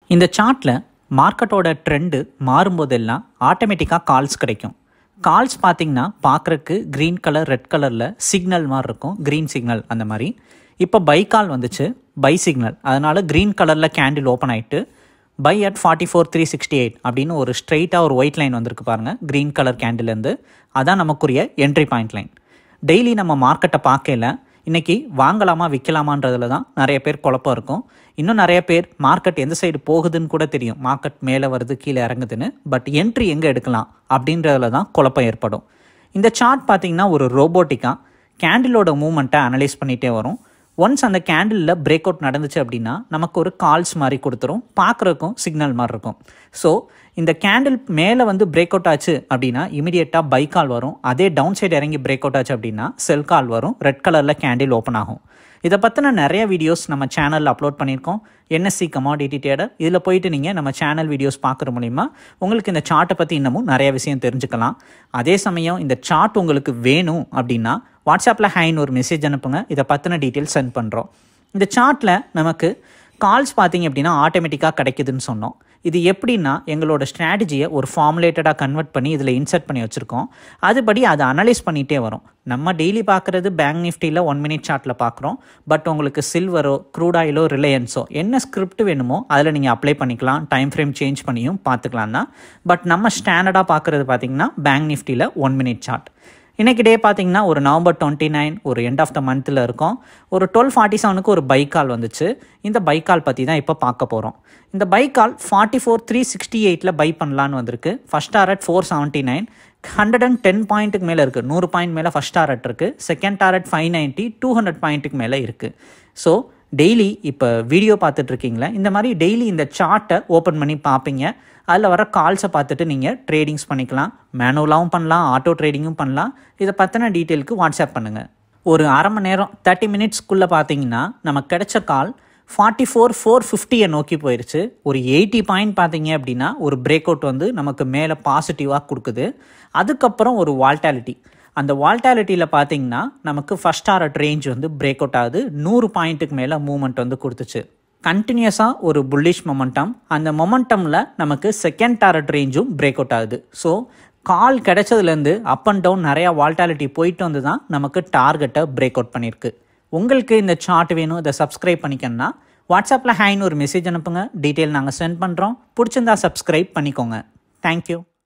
இந்த சார்ட்டில் மார்க்கெட்டோட ட்ரெண்டு மாறும்போதெல்லாம் ஆட்டோமேட்டிக்காக கால்ஸ் கிடைக்கும் கால்ஸ் பார்த்தீங்கன்னா பார்க்குறக்கு க்ரீன் கலர் ரெட் கலரில் சிக்னல் மாதிரி இருக்கும் க்ரீன் சிக்னல் அந்த மாதிரி இப்போ பை கால் வந்துச்சு பை சிக்னல் அதனால் க்ரீன் கலரில் கேண்டில் ஓப்பன் ஆகிட்டு buy at forty four three sixty eight அப்படின்னு ஒரு ஸ்ட்ரெயிட்டாக ஒரு ஒயிட் லைன் வந்திருக்கு பாருங்கள் க்ரீன் கலர் கேண்டிலேருந்து அதான் நமக்குரிய என்ட்ரி பாயிண்ட் லைன் டெய்லி நம்ம மார்க்கெட்டை பார்க்கல இன்றைக்கி வாங்கலாமா விற்கலாமான்றதுல தான் நிறைய பேர் குழப்பம் இருக்கும் இன்னும் நிறைய பேர் மார்க்கெட் எந்த சைடு போகுதுன்னு கூட தெரியும் மார்க்கெட் மேலே வருது கீழே இறங்குதுன்னு பட் என்ட்ரி எங்கே எடுக்கலாம் அப்படின்றதுல தான் குழப்பம் ஏற்படும் இந்த சார்ட் பார்த்தீங்கன்னா ஒரு ரோபோட்டிக்காக கேண்டிலோட மூமெண்ட்டை அனலைஸ் பண்ணிகிட்டே வரும் ஒன்ஸ் அந்த கேண்டிலில் பிரேக் அவுட் நடந்துச்சு அப்படின்னா நமக்கு ஒரு கால்ஸ் மாதிரி கொடுத்துரும் பார்க்குறக்கும் சிக்னல் மாதிரி இருக்கும் ஸோ இந்த கேண்டில் மேலே வந்து பிரேக் அவுட் ஆச்சு அப்படின்னா இமீடியட்டாக பை கால் வரும் அதே டவுன் சைடு இறங்கி பிரேக் அவுட் ஆச்சு அப்படின்னா செல் கால் வரும் ரெட் கலரில் கேண்டில் ஓப்பன் ஆகும் இதை பற்றின நிறைய வீடியோஸ் நம்ம சேனலில் அப்லோட் பண்ணியிருக்கோம் என்எஸ்சி கமாடிட்டி டேடர் இதில் போயிட்டு நீங்கள் நம்ம சேனல் வீடியோஸ் பார்க்குற மூலிமா உங்களுக்கு இந்த சார்ட்டை பற்றி இன்னமும் நிறைய விஷயம் தெரிஞ்சுக்கலாம் அதே சமயம் இந்த சார்ட் உங்களுக்கு வேணும் அப்படின்னா வாட்ஸ்அப்பில் ஹைன்னு ஒரு மெசேஜ் அனுப்புங்க இதை பற்றின டீட்டெயில்ஸ் சென்ட் பண்ணுறோம் இந்த சார்ட்டில் நமக்கு கால்ஸ் பார்த்தீங்க அப்படின்னா ஆட்டோமேட்டிக்காக கிடைக்குதுன்னு சொன்னோம் இது எப்படின்னா எங்களோட ஸ்ட்ராட்டஜியை ஒரு ஃபார்முலேட்டடாக கன்வெர்ட் பண்ணி இதில் இன்சர்ட் பண்ணி வச்சுருக்கோம் அதுபடி அதை அனலைஸ் பண்ணிகிட்டே வரும் நம்ம டெய்லி பார்க்குறது பேங்க் நிஃப்டியில் ஒன் மினிட் சார்ட்டில் பார்க்குறோம் பட் உங்களுக்கு சில்வரோ க்ரூட் ஆயிலோ ரிலையன்ஸோ என்ன ஸ்கிரிப்ட் வேணுமோ அதில் நீங்கள் அப்ளை பண்ணிக்கலாம் டைம் ஃப்ரேம் சேஞ்ச் பண்ணியும் பார்த்துக்கலாம் தான் பட் நம்ம ஸ்டாண்டர்டாக பார்க்குறது பார்த்தீங்கன்னா பேங்க் நிஃப்டியில் ஒன் மினிட் சார்ட் இன்றைக்கி டே பார்த்தீங்கன்னா ஒரு நவம்பர் டுவெண்ட்டி நைன் ஒரு எண்ட் ஆஃப் த மந்தில் இருக்கும் ஒரு டுவெல் ஃபார்ட்டி செவனுக்கு ஒரு பைக் கால் வந்துச்சு இந்த பைக் கால் பற்றி தான் இப்போ பார்க்க போகிறோம் இந்த buy call forty four three sixty எயிட்டில் பை பண்ணலான்னு வந்திருக்கு first target four seventy nine hundred and ten பாயிண்ட்டுக்கு மேலே இருக்குது நூறு பாயிண்ட் மேலே ஃபஸ்ட் டாரட் இருக்குது second target five ninety two hundred பாயிண்ட்டுக்கு மேலே இருக்குது ஸோ டெய்லி இப்போ வீடியோ பார்த்துட்ருக்கீங்களா இந்த மாதிரி டெய்லி இந்த சார்ட்டை ஓப்பன் பண்ணி பார்ப்பீங்க அதில் வர கால்ஸை பார்த்துட்டு நீங்கள் ட்ரேடிங்ஸ் பண்ணிக்கலாம் மேனுவலாகவும் பண்ணலாம் ஆட்டோ ட்ரேடிங்கும் பண்ணலாம் இதை பற்றின டீட்டெயிலுக்கு வாட்ஸ்அப் பண்ணுங்கள் ஒரு அரை மணி நேரம் தேர்ட்டி மினிட்ஸ்க்குள்ளே பார்த்தீங்கன்னா நமக்கு கிடைச்ச கால் ஃபார்ட்டி ஃபோர் ஃபோர் ஃபிஃப்டியை நோக்கி போயிடுச்சு ஒரு எயிட்டி பாயிண்ட் பார்த்தீங்க அப்படின்னா ஒரு பிரேக் அவுட் வந்து நமக்கு மேலே பாசிட்டிவாக கொடுக்குது அதுக்கப்புறம் ஒரு வால்டாலிட்டி அந்த வால்டாலிட்டியில் பார்த்தீங்கன்னா நமக்கு ஃபஸ்ட் ஆர்ட் ரேஞ்ச் வந்து பிரேக் அவுட் ஆகுது நூறு பாயிண்ட்டுக்கு மேலே மூவ்மெண்ட் வந்து கொடுத்துச்சு கண்டினியூஸாக ஒரு புல்லிஷ் மொமெண்டம் அந்த மொமெண்டமில் நமக்கு செகண்ட் டாரட் ரேஞ்சும் பிரேக் அவுட் ஆகுது ஸோ கால் கிடைச்சதுலேருந்து அப் அண்ட் டவுன் நிறையா வால்டாலிட்டி போயிட்டு வந்து தான் நமக்கு டார்கெட்டை பிரேக் அவுட் பண்ணியிருக்கு உங்களுக்கு இந்த சார்ட் வேணும் இதை சப்ஸ்கிரைப் பண்ணிக்கணும்னா வாட்ஸ்அப்பில் ஹைன்னு ஒரு மெசேஜ் அனுப்புங்க டீட்டெயில் நாங்கள் சென்ட் பண்ணுறோம் பிடிச்சிருந்தா சப்ஸ்கிரைப் பண்ணிக்கோங்க தேங்க்யூ